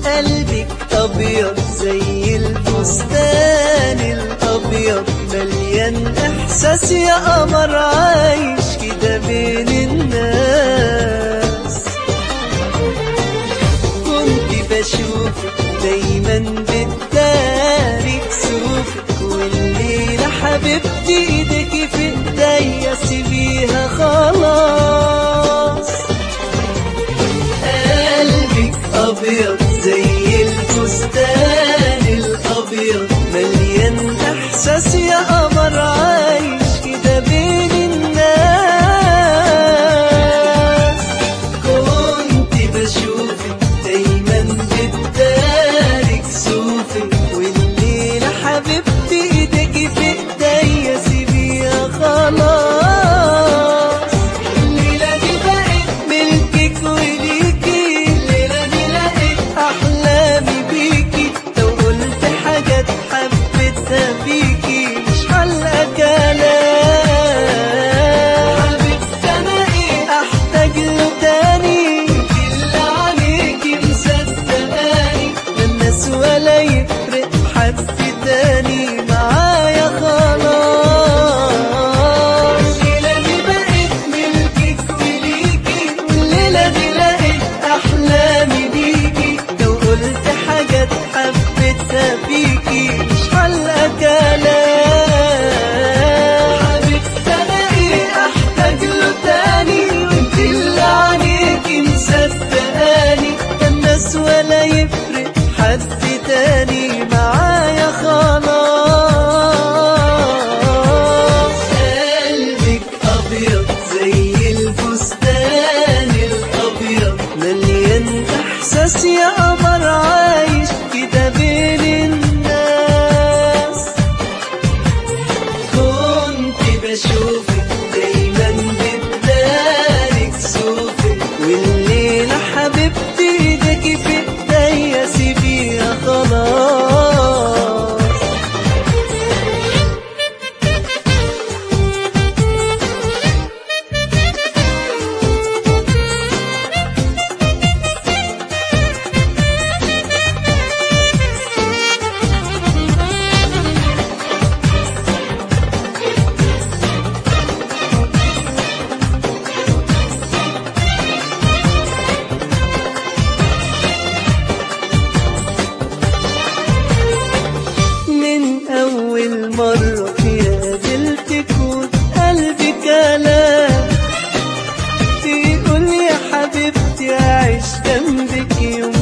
قلبك أبيض زي البستان الأبيض مليان إحساس يا قمر عايش كده بين الناس كنت بشوفك دايما بتداري كسوفك والليلة حبيبتي ايدك في ايديا سيبيها خلاص قلبك أبيض زي الفستان الأبيض مليان إحساس يا قمر عايش كده بين الناس كنت بشوفك دايما بتداري كسوفك والليلة حبيبتي ايدك في ايديا سيبيها خلاص الليلة دي بقت ملكك وليكي الليلة دي لقيت أحلامي بيكي لو قلت حاجات حبيتها فيكي مش حلقة كلام حبيبتي أنا إيه أحتاج له تاني اللي عليكي مصدقاني لا الناس ولا يفرق حد تاني معايا خلاص الليلة دي بقت ملكك وليكي والليلة دي لقيت أحلامي بيكي لو قلت حاجات حبيتها فيكي مش حلقة كلام حبيبتي أنا إيه أحتاج له تاني وانت اللي عليكي مصدقاني لا الناس ولا يفرق حد تاني معايا خلاص قلبك أبيض زي الفستان الأبيض مليان إحساس يا قمر عايش كده بين الناس كنت بشوفك دايما بتداري كسوفك والليلة حبيبتي ايدك في ايديا سيبيها خلاص من أول مرة فيها قابلتك وقلبي كلام تقول يا حبيبتي أعيش جنبك يوم